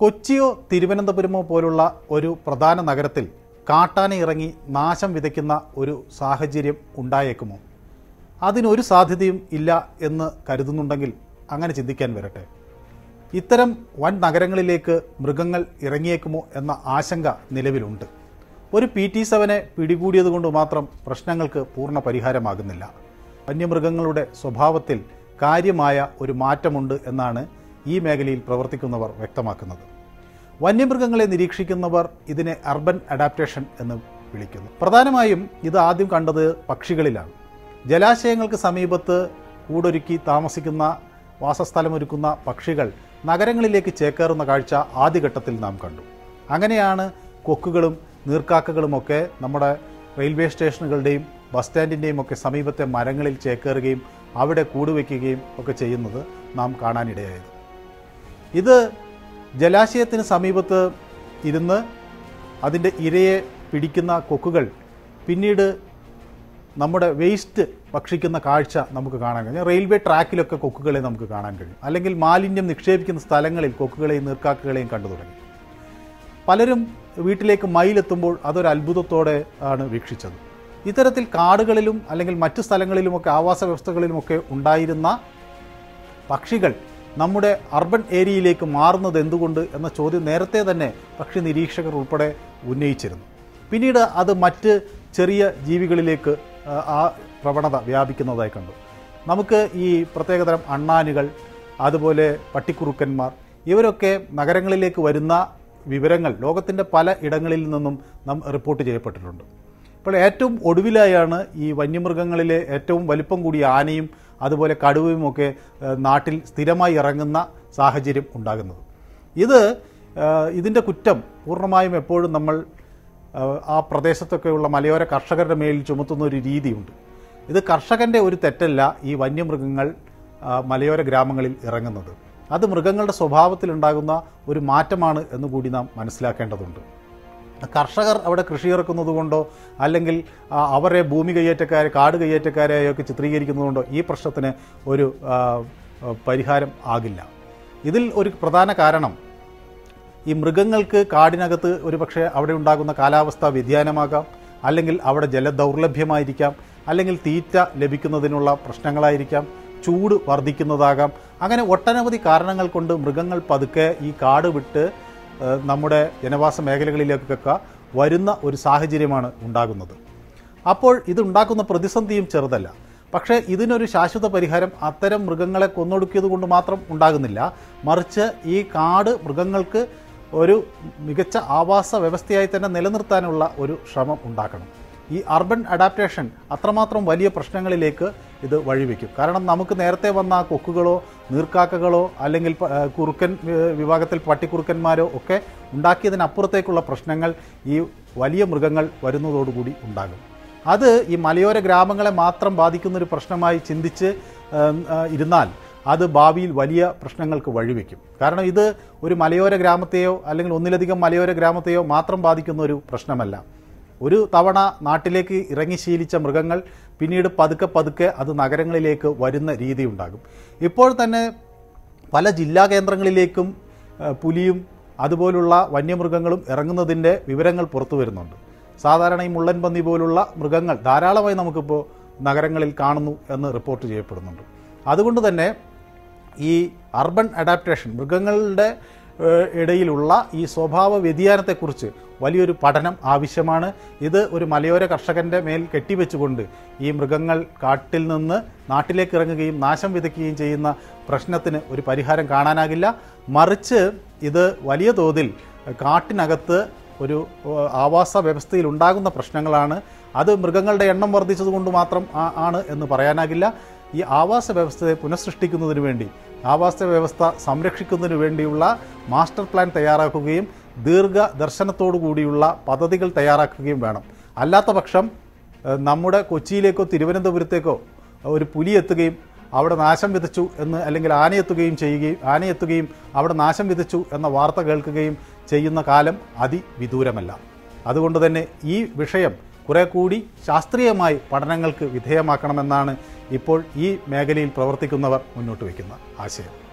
കൊച്ചിയോ തിരുവനന്തപുരമോ പോലുള്ള ഒരു പ്രധാന നഗരത്തിൽ കാട്ടാന ഇറങ്ങി നാശം വിതയ്ക്കുന്ന ഒരു സാഹചര്യം ഉണ്ടായേക്കുമോ അതിനൊരു സാധ്യതയും ഇല്ല എന്ന് കരുതുന്നുണ്ടെങ്കിൽ അങ്ങനെ ചിന്തിക്കാൻ വരട്ടെ ഇത്തരം വൻ നഗരങ്ങളിലേക്ക് മൃഗങ്ങൾ ഇറങ്ങിയേക്കുമോ എന്ന ആശങ്ക നിലവിലുണ്ട് ഒരു പി ടി സെവനെ പിടികൂടിയത് കൊണ്ട് മാത്രം പ്രശ്നങ്ങൾക്ക് പൂർണ്ണ പരിഹാരമാകുന്നില്ല വന്യമൃഗങ്ങളുടെ സ്വഭാവത്തിൽ കാര്യമായ ഒരു മാറ്റമുണ്ട് എന്നാണ് ഈ മേഖലയിൽ പ്രവർത്തിക്കുന്നവർ വ്യക്തമാക്കുന്നത് വന്യമൃഗങ്ങളെ നിരീക്ഷിക്കുന്നവർ ഇതിനെ അർബൻ അഡാപ്റ്റേഷൻ എന്ന് വിളിക്കുന്നു പ്രധാനമായും ഇത് ആദ്യം കണ്ടത് പക്ഷികളിലാണ് ജലാശയങ്ങൾക്ക് സമീപത്ത് കൂടൊരുക്കി താമസിക്കുന്ന വാസസ്ഥലമൊരുക്കുന്ന പക്ഷികൾ നഗരങ്ങളിലേക്ക് ചേക്കേറുന്ന കാഴ്ച ആദ്യഘട്ടത്തിൽ നാം കണ്ടു അങ്ങനെയാണ് കൊക്കുകളും നീർക്കാക്കകളുമൊക്കെ നമ്മുടെ റെയിൽവേ സ്റ്റേഷനുകളുടെയും ബസ് സ്റ്റാൻഡിൻ്റെയും ഒക്കെ സമീപത്തെ മരങ്ങളിൽ ചേക്കേറുകയും അവിടെ കൂടുവയ്ക്കുകയും ഒക്കെ ചെയ്യുന്നത് നാം കാണാനിടയായത് ഇത് ജലാശയത്തിന് സമീപത്ത് ഇരുന്ന് അതിൻ്റെ ഇരയെ പിടിക്കുന്ന കൊക്കുകൾ പിന്നീട് നമ്മുടെ വേസ്റ്റ് ഭക്ഷിക്കുന്ന കാഴ്ച നമുക്ക് കാണാൻ കഴിയും റെയിൽവേ ട്രാക്കിലൊക്കെ കൊക്കുകളെ നമുക്ക് കാണാൻ കഴിയും അല്ലെങ്കിൽ മാലിന്യം നിക്ഷേപിക്കുന്ന സ്ഥലങ്ങളിൽ കൊക്കുകളെയും നീർക്കാക്കുകളെയും കണ്ടു തുടങ്ങി പലരും വീട്ടിലേക്ക് മയിലെത്തുമ്പോൾ അതൊരു അത്ഭുതത്തോടെ ആണ് വീക്ഷിച്ചത് ഇത്തരത്തിൽ കാടുകളിലും അല്ലെങ്കിൽ മറ്റു സ്ഥലങ്ങളിലുമൊക്കെ ആവാസ വ്യവസ്ഥകളിലുമൊക്കെ ഉണ്ടായിരുന്ന പക്ഷികൾ നമ്മുടെ അർബൻ ഏരിയയിലേക്ക് മാറുന്നത് എന്തുകൊണ്ട് എന്ന ചോദ്യം നേരത്തെ തന്നെ പക്ഷി നിരീക്ഷകർ ഉൾപ്പെടെ ഉന്നയിച്ചിരുന്നു പിന്നീട് അത് മറ്റ് ചെറിയ ജീവികളിലേക്ക് ആ, ആ പ്രവണത വ്യാപിക്കുന്നതായി കണ്ടു നമുക്ക് ഈ പ്രത്യേകതരം അണ്ണാനുകൾ അതുപോലെ പട്ടിക്കുറുക്കന്മാർ ഇവരൊക്കെ നഗരങ്ങളിലേക്ക് വരുന്ന വിവരങ്ങൾ ലോകത്തിൻ്റെ പല ഇടങ്ങളിൽ നിന്നും നാം റിപ്പോർട്ട് ചെയ്യപ്പെട്ടിട്ടുണ്ട് ഇപ്പോൾ ഏറ്റവും ഒടുവിലായാണ് ഈ വന്യമൃഗങ്ങളിലെ ഏറ്റവും വലിപ്പം കൂടിയ ആനയും അതുപോലെ കടുവയും ഒക്കെ ഏഹ്, നാട്ടിൽ സ്ഥിരമായി ഇറങ്ങുന്ന സാഹചര്യം ഉണ്ടാകുന്നത് ഇത് ഏഹ്, ഇതിൻ്റെ കുറ്റം പൂർണ്ണമായും എപ്പോഴും നമ്മൾ ഏഹ്, ആ പ്രദേശത്തൊക്കെയുള്ള മലയോര കർഷകരുടെ മേലിൽ ചുമത്തുന്ന ഒരു രീതിയുണ്ട് ഇത് കർഷകൻ്റെ ഒരു തെറ്റല്ല ഈ വന്യമൃഗങ്ങൾ ആ, മലയോര ഗ്രാമങ്ങളിൽ ഇറങ്ങുന്നത് അത് മൃഗങ്ങളുടെ സ്വഭാവത്തിലുണ്ടാകുന്ന ഒരു മാറ്റമാണ് എന്ന് കൂടി നാം മനസ്സിലാക്കേണ്ടതുണ്ട് കർഷകർ അവിടെ കൃഷി ഇറക്കുന്നത് കൊണ്ടോ അല്ലെങ്കിൽ ആ, അവരെ ഭൂമി കയ്യേറ്റക്കാരെ കാട് കയ്യേറ്റക്കാരെയൊക്കെ ചിത്രീകരിക്കുന്നതുകൊണ്ടോ ഈ പ്രശ്നത്തിന് ഒരു ആ, ആ, പരിഹാരം ആകില്ല ഇതിൽ ഒരു പ്രധാന കാരണം ഈ മൃഗങ്ങൾക്ക് കാടിനകത്ത് ഒരു പക്ഷേ അവിടെ ഉണ്ടാകുന്ന കാലാവസ്ഥാ വ്യതിയാനമാകാം അല്ലെങ്കിൽ അവിടെ ജലദൗർലഭ്യമായിരിക്കാം അല്ലെങ്കിൽ തീറ്റ ലഭിക്കുന്നതിനുള്ള പ്രശ്നങ്ങളായിരിക്കാം ചൂട് വർദ്ധിക്കുന്നതാകാം അങ്ങനെ ഒട്ടനവധി കാരണങ്ങൾ കൊണ്ട് മൃഗങ്ങൾ പതുക്കെ ഈ കാട് വിട്ട് ഏഹ്, നമ്മുടെ ജനവാസ മേഖലകളിലേക്കൊക്കെ വരുന്ന ഒരു സാഹചര്യമാണ് ഉണ്ടാകുന്നത് അപ്പോൾ ഇതുണ്ടാക്കുന്ന പ്രതിസന്ധിയും ചെറുതല്ല പക്ഷേ ഇതിനൊരു ശാശ്വത പരിഹാരം അത്തരം മൃഗങ്ങളെ കൊന്നൊടുക്കിയത് കൊണ്ട് മാത്രം ഉണ്ടാകുന്നില്ല മറിച്ച് ഈ കാട് മൃഗങ്ങൾക്ക് ഒരു മികച്ച ആവാസ വ്യവസ്ഥയായി തന്നെ നിലനിർത്താനുള്ള ഒരു ശ്രമം ഉണ്ടാക്കണം ഈ അർബൻ അഡാപ്റ്റേഷൻ അത്രമാത്രം വലിയ പ്രശ്നങ്ങളിലേക്ക് ഇത് വഴിവെക്കും കാരണം നമുക്ക് നേരത്തെ വന്ന ആ കൊക്കുകളോ നീർക്കാക്കകളോ അല്ലെങ്കിൽ പ- ഏഹ് കുറുക്കൻ ഏഹ് വിഭാഗത്തിൽ പട്ടിക്കുറുക്കന്മാരോ ഒക്കെ ഉണ്ടാക്കിയതിനപ്പുറത്തേക്കുള്ള പ്രശ്നങ്ങൾ ഈ വലിയ മൃഗങ്ങൾ വരുന്നതോടുകൂടി ഉണ്ടാകും അത് ഈ മലയോര ഗ്രാമങ്ങളെ മാത്രം ബാധിക്കുന്ന ഒരു പ്രശ്നമായി ചിന്തിച്ച് ഏഹ്, ഏഹ്, ഇരുന്നാൽ അത് ഭാവിയിൽ വലിയ പ്രശ്നങ്ങൾക്ക് വഴിവെക്കും കാരണം ഇത് ഒരു മലയോര ഗ്രാമത്തെയോ അല്ലെങ്കിൽ ഒന്നിലധികം മലയോര ഗ്രാമത്തെയോ മാത്രം ബാധിക്കുന്ന ഒരു പ്രശ്നമല്ല ഒരു തവണ നാട്ടിലേക്ക് ഇറങ്ങി ശീലിച്ച മൃഗങ്ങൾ പിന്നീട് പതുക്കെ പതുക്കെ അത് നഗരങ്ങളിലേക്ക് വരുന്ന രീതി ഉണ്ടാകും ഇപ്പോൾ തന്നെ പല ജില്ലാ കേന്ദ്രങ്ങളിലേക്കും ഏഹ്, പുലിയും അതുപോലുള്ള വന്യമൃഗങ്ങളും ഇറങ്ങുന്നതിൻ്റെ വിവരങ്ങൾ പുറത്തു വരുന്നുണ്ട് സാധാരണ ഈ മുള്ളൻ പന്നി പോലുള്ള മൃഗങ്ങൾ ധാരാളമായി നമുക്കിപ്പോൾ നഗരങ്ങളിൽ കാണുന്നു എന്ന് റിപ്പോർട്ട് ചെയ്യപ്പെടുന്നുണ്ട് അതുകൊണ്ട് തന്നെ ഈ അർബൻ അഡാപ്റ്റേഷൻ മൃഗങ്ങളുടെ ഏഹ്, ഇടയിലുള്ള ഈ സ്വഭാവ വ്യതിയാനത്തെക്കുറിച്ച് വലിയൊരു പഠനം ആവശ്യമാണ് ഇത് ഒരു മലയോര കർഷകന്റെ മേൽ കെട്ടിവെച്ചുകൊണ്ട് ഈ മൃഗങ്ങൾ കാട്ടിൽ നിന്ന് നാട്ടിലേക്ക് ഇറങ്ങുകയും നാശം വിതയ്ക്കുകയും ചെയ്യുന്ന പ്രശ്നത്തിന് ഒരു പരിഹാരം കാണാനാകില്ല മറിച്ച് ഇത് വലിയ തോതിൽ കാട്ടിനകത്ത് ഒരു ഏഹ്, ആവാസ വ്യവസ്ഥയിൽ ഉണ്ടാകുന്ന പ്രശ്നങ്ങളാണ് അത് മൃഗങ്ങളുടെ എണ്ണം വർദ്ധിച്ചതുകൊണ്ട് മാത്രം ആ- ആണ് എന്ന് പറയാനാകില്ല ഈ ആവാസ വ്യവസ്ഥയെ പുനഃസൃഷ്ടിക്കുന്നതിന് വേണ്ടി ആവാസ വ്യവസ്ഥ സംരക്ഷിക്കുന്നതിന് വേണ്ടിയുള്ള മാസ്റ്റർ പ്ലാൻ തയ്യാറാക്കുകയും ദീർഘ ദർശനത്തോടു കൂടിയുള്ള പദ്ധതികൾ തയ്യാറാക്കുകയും വേണം അല്ലാത്ത പക്ഷം ഏഹ്, നമ്മുടെ കൊച്ചിയിലേക്കോ തിരുവനന്തപുരത്തേക്കോ ഒരു പുലി എത്തുകയും അവിടെ നാശം വിതച്ചു എന്ന് അല്ലെങ്കിൽ ആനയെത്തുകയും ചെയ്യുകയും ആനയെത്തുകയും അവിടെ നാശം വിതച്ചു എന്ന വാർത്ത കേൾക്കുകയും ചെയ്യുന്ന കാലം അതിവിദൂരമല്ല അതുകൊണ്ട് തന്നെ ഈ വിഷയം കുറെ കൂടി ശാസ്ത്രീയമായി പഠനങ്ങൾക്ക് വിധേയമാക്കണമെന്നാണ് ഇപ്പോൾ ഈ മേഖലയിൽ പ്രവർത്തിക്കുന്നവർ മുന്നോട്ട് വയ്ക്കുന്ന ആശയം